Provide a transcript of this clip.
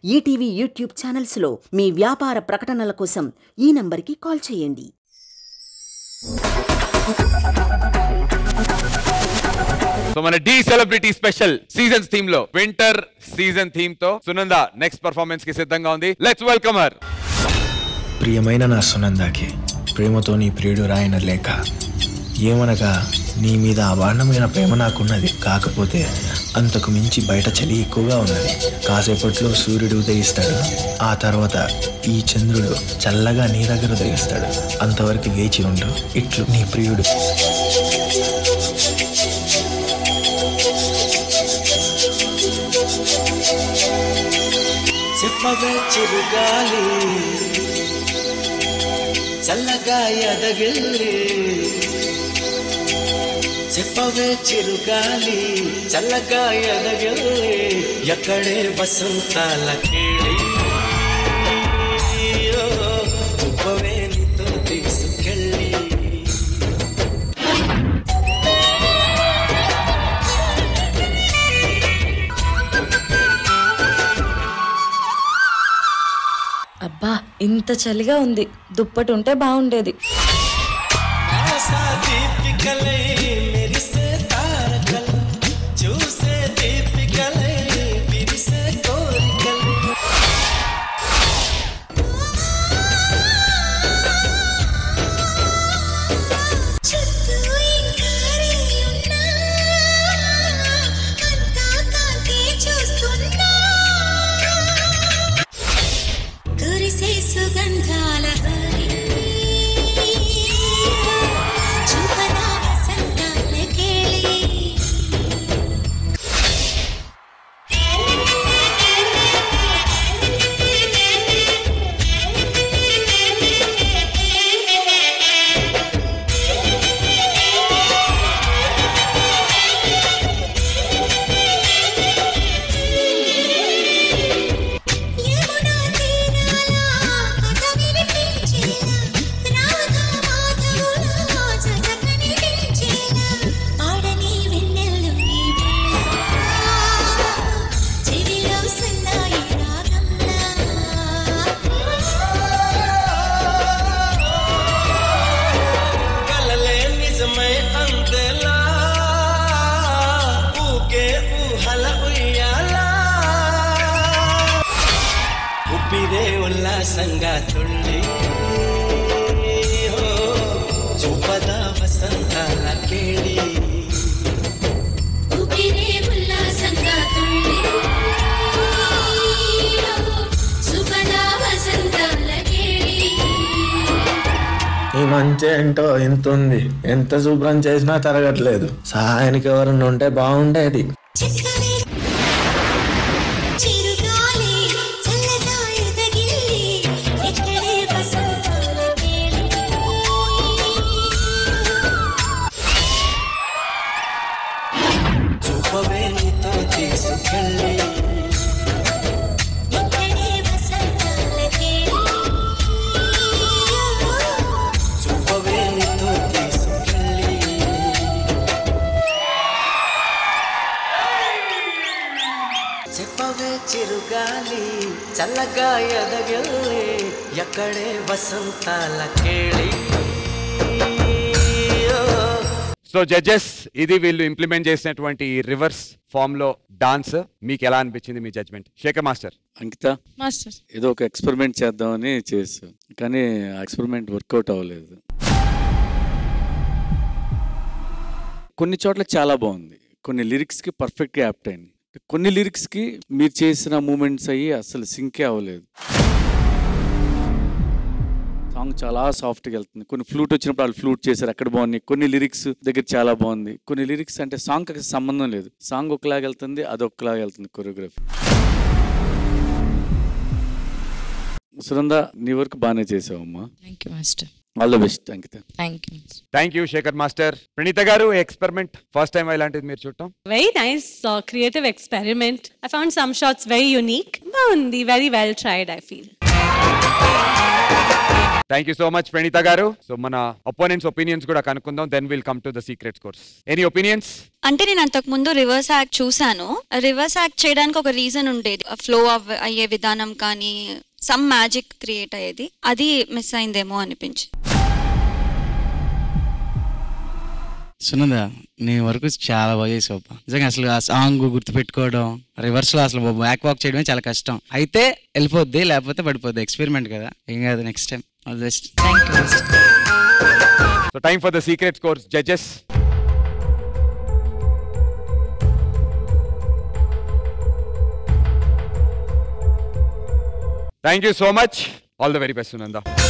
ETV YouTube ఛానల్స్లో మీ వ్యాపార ప్రకటనల కోసం ఈ నంబర్కి కాల్ చేయండి సో మన the celebrity special seasons theme లో వింటర్ సీజన్ థీమ్ తో సునంద నెక్స్ట్ పర్ఫార్మెన్స్ కి సిద్ధంగా ఉంది లెట్స్ వెల్కమ్ హర్ ప్రియమైన నా సునందాకి ప్రేమతో నీ ప్రియుడు రాయన లేఖ ఏమనగా నీ మీద అబాండమైన ప్రేమ నాకున్నది కాకపోతే అంతకు మించి బయట చలి ఎక్కువగా ఉన్నది కాసేపట్లో సూర్యుడు ఉదయిస్తాడు ఆ తర్వాత ఈ చంద్రుడు చల్లగా నీ దగ్గర ఉదయిస్తాడు అంతవరకు వేచి ఉండు ఇట్లు నీ ప్రియుడు చెప్పవే చిరుగాలి చల్లగా ఎదగిల్లి చెప్పవే చిరుగాలి చల్లగా ఎదగిల్లి ఎక్కడే వసంతాల కేళి ఓ, చెప్పవే నీతో తీసుకెళ్ళి అబ్బా ఇంత చలిగా ఉంది దుప్పటి ఉంటే బాగుండేది ఆశా దీపికలై మెరిసే తారకలు చూసే దీపికలై విరిసే కోరికలు చుట్టూ ఇంకారే ఉన్నా అంతా కాంతే చూస్తున్నా కురిసే సుగంధాల హరి చూపదా వసంతాల కేళి యమునా తీరాల కథ వినిపించేలా రాధా మాధవుల జత కనిపించేలా పాడని వెన్నెల్లు ఈ వేళ చెవిలో సన్నాయి రాగంలా కలలే నిజమై అందేలా ఊగే ఊహల ఉయ్యాలా ఉప్పిరే ఉల్లాసంగా తుళ్ళి ఓ, చూపద వసంతాల కేళి ఊపిరే ఉల్లాసంగా తుళ్ళి సుఖదా వసంతాల కేళి ఈ మంచి ఏంటో ఇంత ఉంది ఎంత శుభ్రం చేసినా తరగట్లేదు సహాయానికి ఎవరన్నా ఉంటే బాగుండేది చిక్కని చిరుగాలి చల్లగా ఎదగిల్లి ఎక్కడే వసంతాల కేళి చూపవే నీతో తీసుకెళ్ళి ఎక్కడే వసంతాల కేళి చూపవే నీతో తీసుకెళ్ళి చెప్పవే చిరుగాలి చల్లగా ఎదగిల్లి ఎక్కడే వసంతాల కేళి సో జడ్జెస్ ఇది వీళ్ళు ఇంప్లిమెంట్ చేసినటువంటి రివర్స్ ఫామ్ లో డాన్స్ మీకు ఎలా అనిపించింది మీ judgement Shekhar master Ankita master ఏదో ఒక ఎక్స్పెరిమెంట్ చేద్దామని చేసాం కానీ ఆ ఎక్స్పెరిమెంట్ వర్కౌట్ అవ్వలేదు కొన్ని చోట్ల చాలా బాగుంది కొన్ని లిరిక్స్కి పర్ఫెక్ట్గా యాప్ట్ అయింది కొన్ని లిరిక్స్కి మీరు చేసిన మూమెంట్స్ అయ్యి అసలు సింకే అవ్వలేదు సాంగ్ చాలా సాఫ్ట్గా వెళ్తుంది కొన్ని ఫ్లూట్ వచ్చినప్పుడు వాళ్ళు ఫ్లూట్ చేశారు అక్కడ బాగున్నాయి కొన్ని లిరిక్స్ దగ్గర చాలా బాగుంది కొన్ని లిరిక్స్ అంటే సాంగ్ సంబంధం లేదు సాంగ్ ఒకలాగా వెళ్తుంది అది ఒకలాగా వెళ్తుంది కొరియోగ్రఫీ సునంద నీ వరకు బాగానే చేసావమ్మా thank you master all the best Ankita thank you thank you Shekhar master Praneetha గారు ఎక్స్పెరిమెంట్ ఫస్ట్ టైం ఇలాంటిది మీరు చూడటం Very nice, uh, creative experiment. I found some shots very unique. Baundi, very well tried, I feel. Thank you so much Praneetha గారు so మన opponents opinions కూడా కనుక్కుందాం then will come to the secret course any opinions అంటే నేను అంతకు ముందు reverse act చూశాను reverse act చేయడానికి ఒక రీజన్ ఉండేది ఫ్లో అయ్యే విధానం కానీ సమ్ మ్యాజిక్ క్రియేట్ అయ్యేది అది మిస్ అయిందేమో అనిపించి సునంద నీ వరకు చాలా బాగా చేసావు అబ్బా. నిజంగా అసలు ఆ సాంగ్ గుర్తుపెట్టుకోవడం రివర్స్ లో అసలు బ్యాక్ వాక్ చేయడమే చాలా కష్టం అయితే వెళ్ళిపోద్ది లేకపోతే పడిపోద్ది ఎక్స్పెరిమెంట్ కదా ఏం కాదు next time all best thank you so time for the secret course judges thank you so much all the very best Sunanda